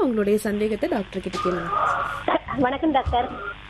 உங்களுடைய சந்தேகத்தை டாக்டர் கிட்ட கேளுங்க வணக்கம் டாக்டர்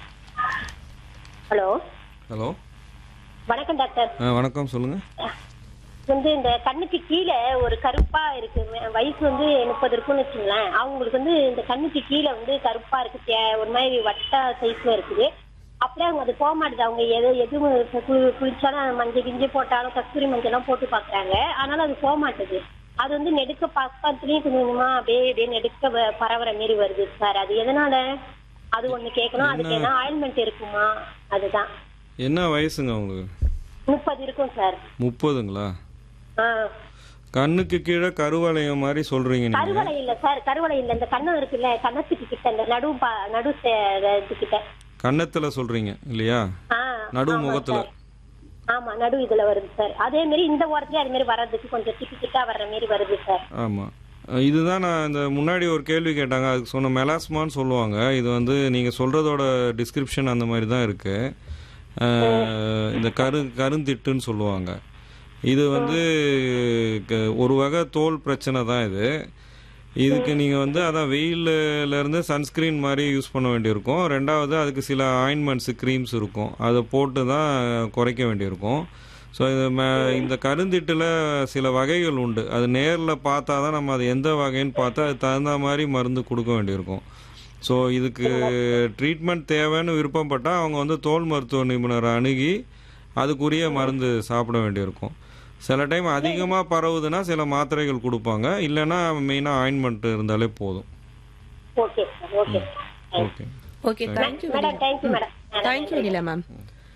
ஹலோ ஹலோ வணக்கம் டாக்டர் ஆ வணக்கம் சொல்லுங்க வந்து இந்த கண்ணுக்கு கீழே ஒரு கருப்பா இருக்கு வயசு வந்து முப்பது இருக்குன்னு வச்சுங்களேன் அவங்களுக்கு வந்து இந்த கண்ணுக்கு கீழே வந்து கருப்பா இருக்கு தே- ஒரு மாதிரி வட்ட சைஸ்ல இருக்குது அப்படியே அவங்க அது போக மாட்டுது அவங்க எது எதுவும் கு- குளிச்சாலும் மஞ்சள் கிஞ்சி போட்டாலும் கஸ்தூரி மஞ்சள் எல்லாம் போட்டு பாக்குறாங்க ஆனாலும் அது போக மாட்டுது அது வந்து நெடுக்க பக்கத்துலயும் கொஞ்சம் கொஞ்சமா அப்படியே அப்படியே நெடுக்க வ- பரவுற மாதிரி வருது சார் அது எதனால அது ஒண்ணு கேட்கணும் அதுக்கு என்ன ஆயில்மெண்ட் இருக்குமா அதுதான் என்ன வயசுங்க உங்களுக்கு முப்பது இருக்கும் சார் முப்பதுங்களா ஆ கண்ணுக்கு கீழே கருவளையம் மாதிரி சொல்றீங்க நீங்க கருவளை இல்ல சார் கருவளை இல்ல இந்த கண்ணம் இருக்குல்ல கண்ணத்துக்கு கிட்ட இந்த நடு பா- நடு சே- இது கிட்ட கன்னத்துல சொல்றீங்க இல்லையா ஆ, நடு ஆமா முகத்துல சார். ஆமா நடு இதுல வருது சார் அதே மாதிரி இந்த ஓரத்துலயும் அது மாதிரி வர்றதுக்கு கொஞ்சம் திட்டு திட்டா வர்ற மாதிரி வருது சார் ஆமா அஹ் இதுதான் நான் இந்த முன்னாடி ஒரு கேள்வி கேட்டாங்க அதுக்கு சொன்ன மெலாஸ்மான்னு சொல்லுவாங்க இது வந்து நீங்க சொல்றதோட டிஸ்கிரிப்ஷன் அந்த மாதிரி தான் இருக்கு அஹ் இந்த கரு கருந்திட்டுன்னு சொல்லுவாங்க இது வந்து க- ஒரு வகை தோல் பிரச்சனை தான் இது இதுக்கு நீங்க வந்து அதான் வெயில்ல இருந்து சன்ஸ்கிரீன் மாதிரி யூஸ் பண்ண வேண்டியிருக்கும் ரெண்டாவது அதுக்கு சில ஆயின்மெண்ட்ஸ் க்ரீம்ஸ் இருக்கும் அதை போட்டு தான் குறைக்க வேண்டியிருக்கும் ஸோ இது ம- இந்த கருந்திட்டுல சில வகைகள் உண்டு அது நேரில் பார்த்தா தான் நம்ம அது எந்த வகைன்னு பார்த்தா அது தகுந்த மாதிரி மருந்து கொடுக்க வேண்டியிருக்கும் ஸோ இதுக்கு ட்ரீட்மெண்ட் தேவைன்னு விருப்பப்பட்டால் அவங்க வந்து தோல் மருத்துவ நிபுணரை அணுகி அதுக்குரிய மருந்து சாப்பிட வேண்டியிருக்கும் சில டைம் அதிகமாக பரவுதுன்னா சில மாத்திரைகள் கொடுப்பாங்க இல்லைன்னா மெயினாக ஆயின்மெண்ட் இருந்தாலே போதும் okay sir okay okay okay thank you madam thank you madam thank you Vennila ma'am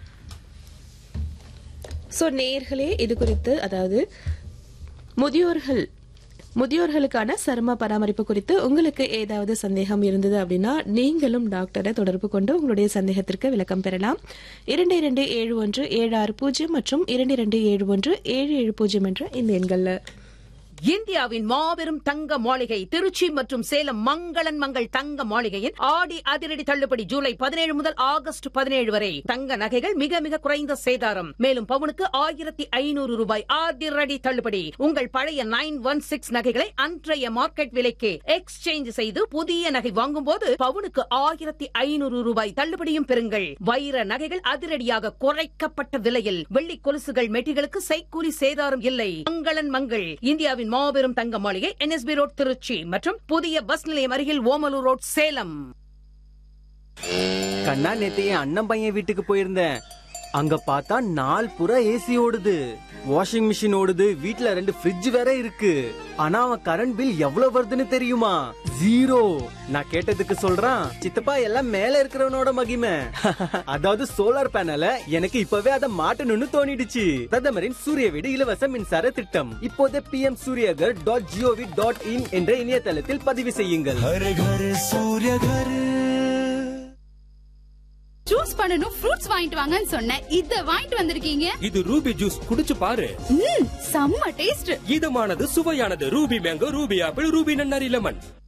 so நேர்களே இது குறித்து அதாவது முதியோர்கள் முதியோர்களுக்கான சரும பராமரிப்பு குறித்து உங்களுக்கு ஏதாவது சந்தேகம் இருந்தது அப்படின்னா நீங்களும் டாக்டரை தொடர்பு கொண்டு உங்களுடைய சந்தேகத்திற்கு விளக்கம் பெறலாம் இரண்டு இரண்டு ஏழு ஒன்று ஏழு ஆறு பூஜ்ஜியம் மற்றும் இரண்டு இரண்டு ஏழு ஒன்று ஏழு ஏழு பூஜ்ஜியம் என்ற இந்த எண்கள்ல இந்தியாவின் மாபெரும் தங்க மாளிகை திருச்சி மற்றும் சேலம் மங்களன் மங்கள் தங்க மாளிகையின் ஆடி அதிரடி தள்ளுபடி ஜூலை பதினேழு முதல் ஆகஸ்ட் பதினேழு வரை தங்க நகைகள் மிக மிக குறைந்த சேதாரம் மேலும் பவுனுக்கு ஆயிரத்தி ஐநூறு ரூபாய் அதிரடி தள்ளுபடி உங்கள் பழைய நைன் ஒன் சிக்ஸ் நகைகளை அன்றைய மார்க்கெட் விலைக்கு எக்ஸ்சேஞ்ச் செய்து புதிய நகை வாங்கும் போது பவுனுக்கு ஆயிரத்தி ஐநூறு ரூபாய் தள்ளுபடியும் பெறுங்கள் வைர நகைகள் அதிரடியாக குறைக்கப்பட்ட விலையில் வெள்ளி கொலுசுகள் மெட்டிகளுக்கு செய்கூலி சேதாரம் இல்லை மங்களன் மங்கள் இந்தியாவின் மாபெரும் தங்க மாளிகை என்எஸ்பி ரோட் திருச்சி மற்றும் புதிய பஸ் நிலையம் அருகில் ஓமலூர் ரோட் சேலம் கண்ணா நேத்து என் அண்ணன் பையன் வீட்டுக்கு போயிருந்தேன் அங்க பார்த்தா நாள் புறா ஏசி ஓடுது வாஷிங் மிஷின் ஓடுது வீட்ல ரெண்டு ஃப்ரிட்ஜ் வேற இருக்கு ஆனா அவன் கரண்ட் பில் எவ்வளவு வருதுன்னு தெரியுமா ஜீரோ நான் கேட்டதுக்கு சொல்றான் சித்தப்பா எல்லாம் மேல இருக்கிறவனோட மகிமை அதாவது சோலார் பேனல எனக்கு இப்பவே அதை மாட்டணும்னு தோணிடுச்சு பிரதமரின் சூரிய வீடு இலவச மின்சார திட்டம் இப்போதே P M Suryaghar dot G O V dot in என்ற இணையதளத்தில் பதிவு செய்யுங்கள் ஜூஸ் பண்ணனும் ஃப்ரூட்ஸ் வாங்கிட்டு வாங்கன்னு சொன்னேன் இத வாங்கிட்டு வந்திருக்கீங்க இது ரூபி ஜூஸ் குடிச்சு பாரு ம் செம்ம டேஸ்ட் இதமானது சுவையானது Ruby mango Ruby apple Ruby நன்னாரி லெமன்